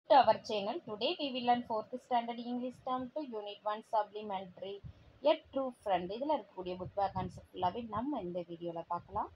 to our channel. Today we will learn 4th standard English term to Unit 1 Supplementary A True Friend. இதில் இருக்கக்கூடிய book back concept ஃபுல்லாகவே நம்ம இந்த வீடியோவில் பார்க்கலாம்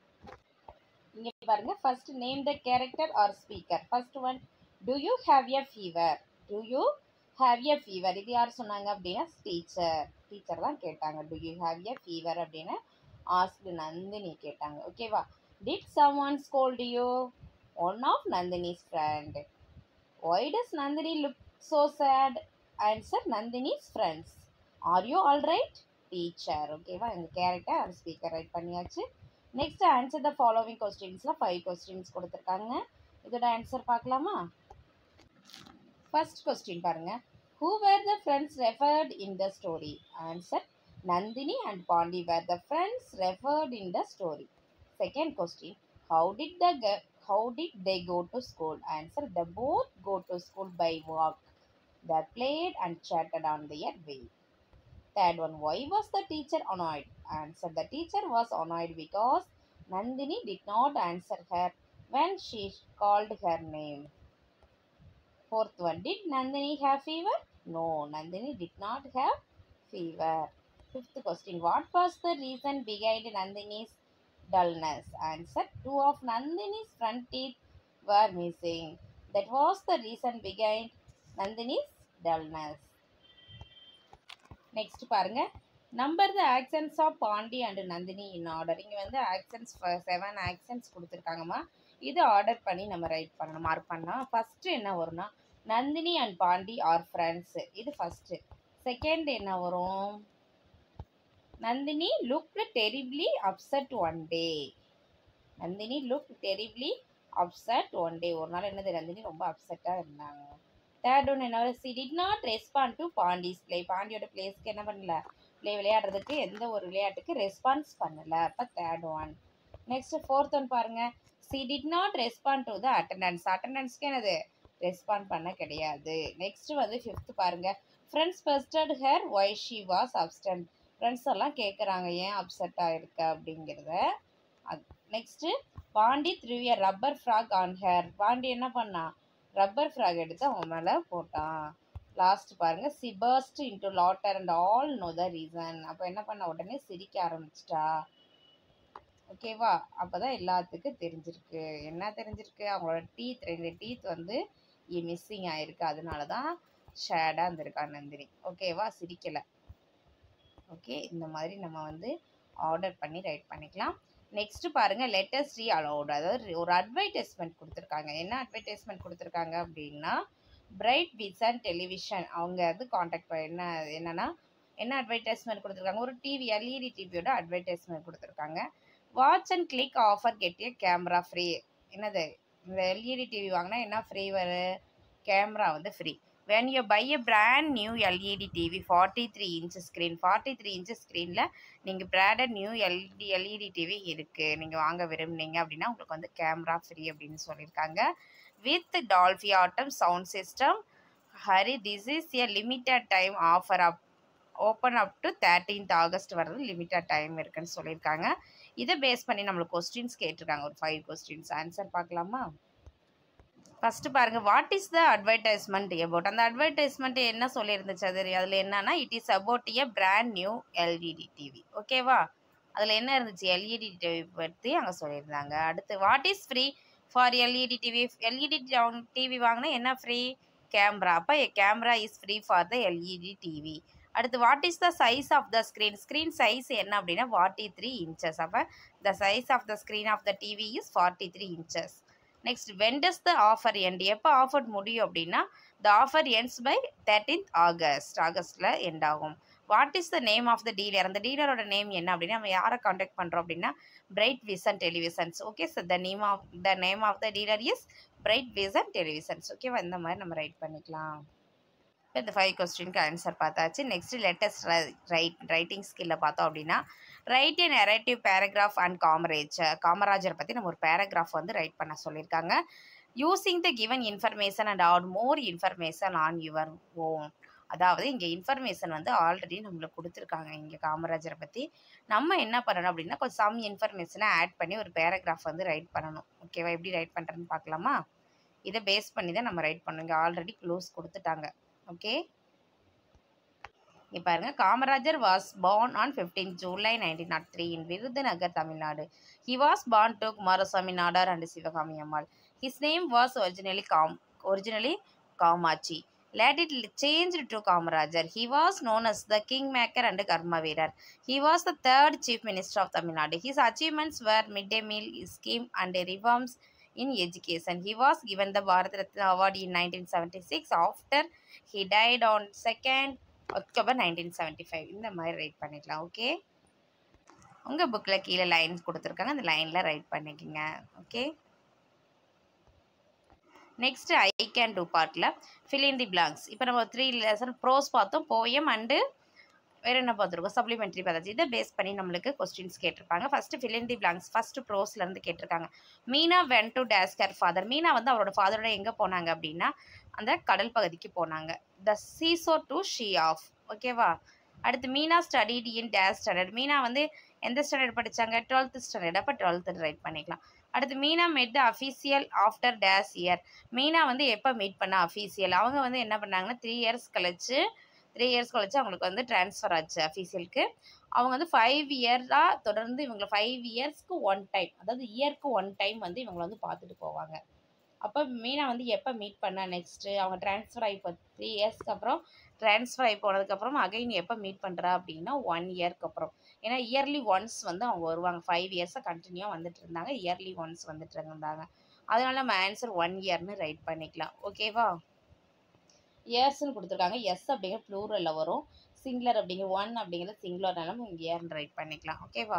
இங்கே பாருங்க first name the character or speaker first one do you have a fever do you have a fever இது யார் சொன்னாங்க அப்படின்னா டீச்சர் டீச்சர் தான் கேட்டாங்க do you have a fever அப்படின்னு ஆஸ்க் நந்தினி கேட்டாங்க ஓகேவா did someone scold you one of Nandini's friend why does Nandini look so sad answer Nandini's friends are you all right teacher ஓகேவா எங்கள் கேரக்டர் அண்ட் ஸ்பீக்கர் ரைட் பண்ணியாச்சு next answer the following கொஸ்டின்ஸில் five questions கொடுத்துருக்காங்க இதோட answer பார்க்கலாமா first question பாருங்க who were the friends referred in the story answer Nandini and Pandi were the friends referred in the story second question how did the how did they go to school? Answer they both go to school by walk. They played and chatted on their way. Third one, why was the teacher annoyed? Answer the teacher was annoyed because Nandini did not answer her when she called her name. Fourth one, did Nandini have fever? No, Nandini did not have fever. Fifth question, what was the reason behind Nandini's dullness. Answer Two of Nandini's front teeth were missing. That was the reason behind Nandini's dullness. Next பாருங்க number the actions of Pandi and Nandini in order இங்கே வந்து actions seven actions கொடுத்துருக்காங்கம்மா இது order பண்ணி நம்ம right பண்ணணும் mark பண்ணலாம் first என்ன வரும்னா Nandini and Pandi are friends இது ஃபஸ்ட்டு செகண்ட் என்ன வரும் Nandini look terribly upset one day Nandini look terribly upset one day ஒரு நாள் என்னது நந்தினி ரொம்ப அப்செட்டாக இருந்தாங்க தேர்ட் ஒன் என்ன she did not respond to Pandi's play பாண்டியோட பிளேஸ்க்கு என்ன பண்ணல பிளே விளையாடுறதுக்கு எந்த ஒரு விளையாட்டுக்கு ரெஸ்பான்ஸ் பண்ணலை அப்போ third one next fourth one பாருங்க she did not respond to the attendance அட்டண்டன்ஸ்க்கு என்னது ரெஸ்பாண்ட் பண்ண கிடையாது நெக்ஸ்ட் வந்து ஃபிஃப்த் பாருங்க friends pestered her why she was absent friends எல்லாம் கேட்குறாங்க ஏன் அப்செட் ஆகிருக்க அப்படிங்கிறத அது next Pandi threw a rubber frog on her Pandi என்ன பண்ணான் ரப்பர் ஃப்ராக் எடுத்து அவன் மேலே போட்டான் லாஸ்ட் பாருங்க she burst into laughter and all know the reason அப்போ என்ன பண்ண உடனே சிரிக்க ஆரம்பிச்சிட்டா ஓகேவா அப்போ தான் எல்லாத்துக்கும் தெரிஞ்சிருக்கு என்ன தெரிஞ்சிருக்கு அவங்களோட டீத் ரெண்டு டீத் வந்து மிஸ்ஸிங் ஆயிருக்கு அதனால தான் ஷேடாக இருந்திருக்கா நந்தினி ஓகேவா சிரிக்கலை ஓகே இந்த மாதிரி நம்ம வந்து ஆர்டர் பண்ணி ரைட் பண்ணிக்கலாம் நெக்ஸ்ட் பாருங்க லெட்டஸ்ட் ரீ அலவுட் அதாவது ஒரு அட்வர்டைஸ்மெண்ட் கொடுத்துருக்காங்க என்ன அட்வர்டைஸ்மெண்ட் கொடுத்துருக்காங்க அப்படின்னா பிரைட் விசன் டெலிவிஷன் அவங்க வந்து காண்டாக்ட் என்ன என்னன்னா என்ன அட்வர்டைஸ்மெண்ட் கொடுத்துருக்காங்க ஒரு டிவி எல்இடி டிவியோட அட்வர்டைஸ்மெண்ட் கொடுத்துருக்காங்க watch and click offer get a camera free என்னது இந்த எல்இடி டிவி வாங்கினா என்ன ஃப்ரீ வரும் கேமரா வந்து free when you buy a brand new LED TV 43 inch screen 43 inch ஸ்க்ரீனில் நீங்கள் branded new LED LED TV இருக்குது நீங்கள் வாங்க விரும்புனீங்க அப்படின்னா உங்களுக்கு வந்து கேமரா ஃப்ரீ அப்படின்னு சொல்லியிருக்காங்க with Dolby Atmos sound system hurry this is a limited time offer up open up to thirteenth August வர்றது லிமிட்டட் டைம் இருக்குன்னு சொல்லியிருக்காங்க இதை பேஸ் பண்ணி நம்மளுக்கு கொஸ்டின்ஸ் கேட்டிருக்காங்க ஒரு ஃபைவ் கொஸ்டின்ஸ் ஆன்சர் பார்க்கலாமா ஃபஸ்ட்டு பாருங்கள் what is the advertisement about அந்த அட்வர்டைஸ்மெண்ட் என்ன சொல்லியிருந்துச்சு அது அதில் என்னன்னா it is about a brand new LED TV ஓகேவா அதில் என்ன இருந்துச்சு எல்இடி டிவி பற்றி அங்கே சொல்லியிருந்தாங்க அடுத்து what is free for LED TV LED TV வாங்கினா என்ன ஃப்ரீ கேமரா அப்போ camera is free for the LED TV அடுத்து what is the size of the screen screen size என்ன அப்படின்னா ஃபார்ட்டி த்ரீ இன்ச்சஸ் அப்போ the size of the screen of the TV is forty three inches next when does the offer end எப்போ offer முடியும் அப்படின்னா the offer ends by thirteenth August ஆகஸ்ட்டில் end ஆகும் what is the name of the dealer அந்த டீலரோட name என்ன அப்படின்னா நம்ம யாரை காண்டாக்ட் பண்ணுறோம் அப்படின்னா bright vision televisions okay sir the name of the name of the dealer is bright vision televisions ஓகேவா இந்த மாதிரி நம்ம ரைட் பண்ணிக்கலாம் இப்போ இந்த ஃபைவ் கொஸ்டினுக்கு ஆன்சர் பார்த்தாச்சு நெக்ஸ்ட் லேட்டஸ்ட் ரைட் ரைட்டிங் ஸ்கில்ல பார்த்தோம் அப்படின்னா write a narrative paragraph and Kamaraj காமராஜரை பற்றி நம்ம ஒரு பேராகிராஃப் வந்து ரைட் பண்ண சொல்லியிருக்காங்க using the given information and add more information on your own அதாவது இங்கே இன்ஃபர்மேஷன் வந்து ஆல்ரெடி நம்மளுக்கு கொடுத்துருக்காங்க இங்கே காமராஜரை பற்றி நம்ம என்ன பண்ணணும் அப்படின்னா கொஞ்சம் சம் இன்ஃபர்மேஷனை ஆட் பண்ணி ஒரு பேராகிராஃப் வந்து ரைட் பண்ணணும் ஓகேவா எப்படி ரைட் பண்ணுறேன்னு பார்க்கலாமா இதை பேஸ் பண்ணி தான் நம்ம ரைட் பண்ணோம் இங்கே ஆல்ரெடி க்ளூஸ் கொடுத்துட்டாங்க ஓகே இங்கே பாருங்க Kamarajar was born on fifteen July nineteen nought three in Virudhunagar Tamil Nadu he was born to Kumarasamy Nadar and Sivakami Ammal his name was originally காம் originally Kamatchi let it changed to Kamarajar. He was known as the kingmaker and Karma Veerar. He was the third chief minister of Tamil Nadu. His achievements were midday meal scheme and reforms in education. He was given the Bharat Ratna Award in 1976 after he died on 2nd October 1975. இந்த மாதிரி right பண்ணிக்கலாம் okay உங்கள் புக்கில் கீழே lines கொடுத்துருக்காங்க அந்த லைனில் write பண்ணிக்கோங்க okay next I can do பார்ட்டில் ஃபில் இன் தி பிளாங்க்ஸ் இப்போ நம்ம த்ரீ லெசன் ப்ரோஸ் பார்த்தோம் போயம் அண்டு வேறு என்ன பார்த்துருக்கோம் சப்ளிமெண்ட்ரி பார்த்தாச்சு இதை பேஸ் பண்ணி நம்மளுக்கு கொஸ்டின்ஸ் கேட்டிருப்பாங்க first fill in the blanks first ப்ரோஸ்லேருந்து கேட்டிருக்காங்க Meena went to dash her father Meena வந்து அவரோட ஃபாதரோட எங்கே போனாங்க அப்படின்னா அந்த கடல் பகுதிக்கு போனாங்க the seashore to see off ஓகேவா அடுத்து Meena studied in dash standard மீனா வந்து எந்த ஸ்டாண்டர்ட் படித்தாங்க டுவெல்த்து ஸ்டாண்டர்ட் அப்போ டுவெல்த்து ரைட் பண்ணிக்கலாம் அடுத்து Meena met the official after dash year மீனா வந்து எப்போ மீட் பண்ண அஃபீஷியல் அவங்க வந்து என்ன பண்ணாங்கன்னா த்ரீ இயர்ஸ் கழிச்சு த்ரீ இயர்ஸ் கழிச்சு அவங்களுக்கு வந்து ட்ரான்ஸ்ஃபர் ஆச்சு அஃபீஷியலுக்கு அவங்க வந்து ஃபைவ் இயர்ஸாக தொடர்ந்து இவங்களை ஃபைவ் இயர்ஸ்க்கு ஒன் டைம் அதாவது இயர்க்கு ஒன் டைம் வந்து இவங்களை வந்து பார்த்துட்டு போவாங்க அப்போ மீனா வந்து எப்போ மீட் பண்ணா நெக்ஸ்ட்டு அவங்க ட்ரான்ஸ்ஃபர் ஆகி இப்போ த்ரீ இயர்ஸ்க்கு அப்புறம் ட்ரான்ஸ்ஃபர் ஆகி போனதுக்கப்புறம் அகைன் எப்போ மீட் பண்ணுறா அப்படின்னா ஒன் இயர்க்கு அப்புறம் ஏன்னா இயர்லி ஒன்ஸ் வந்து அவங்க வருவாங்க ஃபைவ் இயர்ஸாக கண்டினியூவாக வந்துட்டு இருந்தாங்க இயர்லி ஒன்ஸ் வந்துட்டு இருந்தாங்க அதனால நம்ம ஆன்சர் ஒன் இயர்னு ரைட் பண்ணிக்கலாம் ஓகேவா இயர்ஸ்னு கொடுத்துருக்காங்க எஸ் அப்படிங்கிற ப்ளூரலில் வரும் சிங்குலர் அப்படிங்கிற ஒன் அப்படிங்கிறது சிங்குலர்னால நம்ம இங்கே இயர்னு ரைட் பண்ணிக்கலாம் ஓகேவா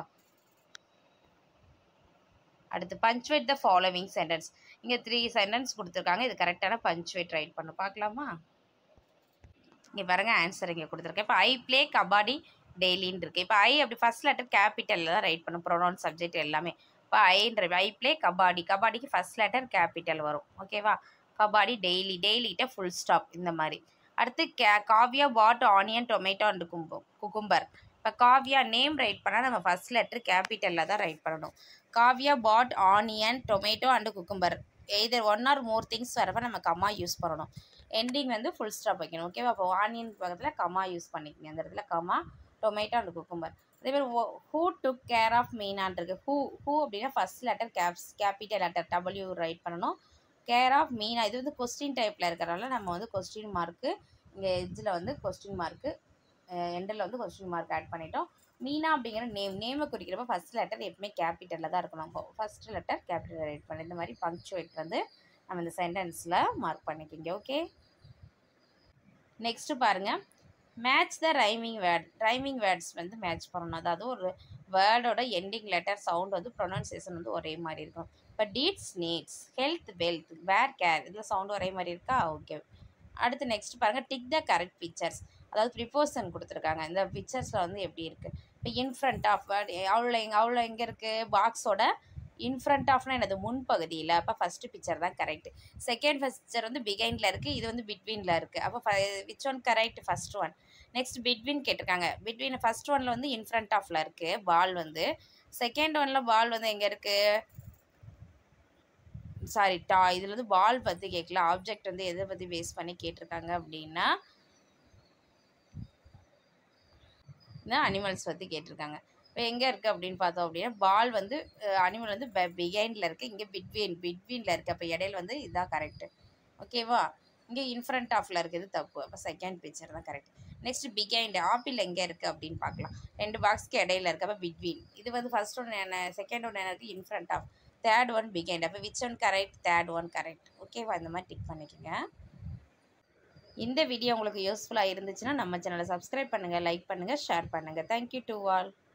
அடுத்து பஞ்சுவேட் த ஃபாலோவிங் சென்டென்ஸ் இங்கே த்ரீ சென்டென்ஸ் கொடுத்துருக்காங்க இது கரெக்டான பஞ்சுவேட் ரைட் பண்ண பார்க்கலாமா இங்கே பாருங்க ஆன்சர் இங்கே கொடுத்துருக்கேன் இப்போ ஐ ப்ளே கபாடி டெய்லின்னு இருக்கு இப்போ ஐ அப்படி ஃபர்ஸ்ட் லெட்டர் கேபிட்டலில் தான் ரைட் பண்ணும் ப்ரொனவுன் சப்ஜெக்ட் எல்லாமே இப்போ ஐன்ற ஐ ப்ளே கபாடி கபாடிக்கு ஃபர்ஸ்ட் லெட்டர் கேபிட்டல் வரும் ஓகேவா கபாடி டெய்லி டெய்லிட்ட ஃபுல் ஸ்டாப் இந்த மாதிரி அடுத்து கே Kavya bought onion tomato and கும்பு குக்கும்பர் இப்போ காவ்யா நேம் ரைட் பண்ணால் நம்ம ஃபர்ஸ்ட் லெட்டர் கேபிட்டலில் தான் ரைட் பண்ணணும் Kavya bought onion tomato and cucumber either one or more things வரப்போ நம்ம கம்மா யூஸ் பண்ணணும் எண்டிங் வந்து ஃபுல் ஸ்டாப் வைக்கணும் ஓகேவா அப்போ ஆனியன் பக்கத்தில் கம்மா யூஸ் பண்ணிக்கங்க அந்த இடத்துல கம்மா டொமேட்டோ அண்ட் குக்கும்பர் அதே மாதிரி ஹூ டுக் கேர் ஆஃப் மீனான் இருக்கு ஹூ ஹூ அப்படின்னா first letter caps capital letter W write பண்ணணும் கேர் ஆஃப் மீனா இது வந்து கொஸ்டின் டைப்பில் இருக்கிறனால நம்ம வந்து கொஸ்டின் மார்க்கு இங்கே எஜ்ஜில் வந்து கொஸ்டின் மார்க்கு எண்டில் வந்து கொஸ்டின் மார்க் ஆட் பண்ணிட்டோம் மீனா அப்படிங்கிற நேம் நேமை குறிக்கிறப்ப ஃபர்ஸ்ட் லெட்டர் எப்பவுமே கேபிட்டலில் தான் இருக்கணும் ஃபர்ஸ்ட் லெட்டர் கேபிட்டல் ரைட் பண்ணி இந்த மாதிரி பங்க்சுவேட் வந்து நம்ம இந்த சென்டென்ஸில் மார்க் பண்ணிக்கிங்க ஓகே நெக்ஸ்ட்டு பாருங்கள் match the rhyming word rhyming words வந்து மேட்ச் பண்ணணும் அதாவது ஒரு வேர்டோட எண்டிங் லெட்டர் சவுண்ட் வந்து ப்ரொனன்சியேஷன் வந்து ஒரே மாதிரி இருக்கும் இப்போ deeds needs health wealth wear care இதில் சவுண்ட் ஒரே மாதிரி இருக்கா ஓகே அடுத்து நெக்ஸ்ட் பாருங்கள் டிக் த கரெக்ட் பிக்சர்ஸ் அதாவது ப்ரிப்போசன் கொடுத்துருக்காங்க இந்த பிக்சர்ஸில் வந்து எப்படி இருக்குது இப்போ இன்ஃப்ரண்ட் ஆஃப் வேர்ட் அவ்வளோ எங்கே அவ்வளோ எங்கே இருக்குது பாக்ஸோட இன்ஃப்ரண்ட் ஆஃப்னா எனது முன்பகுதியில் அப்போ ஃபஸ்ட்டு பிக்சர் தான் கரெக்ட் செகண்ட் பிக்சர் வந்து பிகைண்டில் இருக்குது இது வந்து பிட்வீனில் இருக்குது அப்போ which one correct first one next between கேட்டிருக்காங்க பிட்வீன் ஃபர்ஸ்ட் ஒனில் வந்து இன்ஃப்ரண்ட் ஆஃபில் இருக்குது பால் வந்து செகண்ட் ஒனில் பால் வந்து எங்கே இருக்குது சாரி டா இதில் வந்து பால் பற்றி கேட்கல ஆப்ஜெக்ட் வந்து எதை பற்றி பேஸ் பண்ணி கேட்டிருக்காங்க அப்படின்னா அனிமல்ஸ் பற்றி கேட்டிருக்காங்க இப்போ எங்கே இருக்குது அப்படின்னு பார்த்தோம் அப்படின்னா பால் வந்து அனிமல் வந்து பிகைண்டில் இருக்குது இங்கே பிட்வீன் பிட்வீனில் இருக்குது அப்போ இடையில வந்து இதுதான் கரெக்டு ஓகேவா இங்கே இன்ஃப்ரண்ட் ஆஃபில் இருக்குது தப்பு அப்போ செகண்ட் பிக்சர் தான் கரெக்ட் நெக்ஸ்ட் பிகைண்ட் ஆப்பிள் எங்கே இருக்குது அப்படின்னு பார்க்கலாம் ரெண்டு பாக்ஸ்க்கு இடையில இருக்கு அப்போ பிட்வீன் இது வந்து ஃபர்ஸ்ட் ஒன் என்ன செகண்ட் ஒன் என்ன இருக்குது in front of third one behind அப்போ which one correct third one correct ஓகேவா இந்த மாதிரி டிக் பண்ணிக்கோங்க இந்த வீடியோ உங்களுக்கு யூஸ்ஃபுல்லாக இருந்துச்சுன்னா நம்ம சேனலை சப்ஸ்கிரைப் பண்ணுங்கள் லைக் பண்ணுங்கள் ஷேர் பண்ணுங்கள் தேங்க்யூ டு ஆல்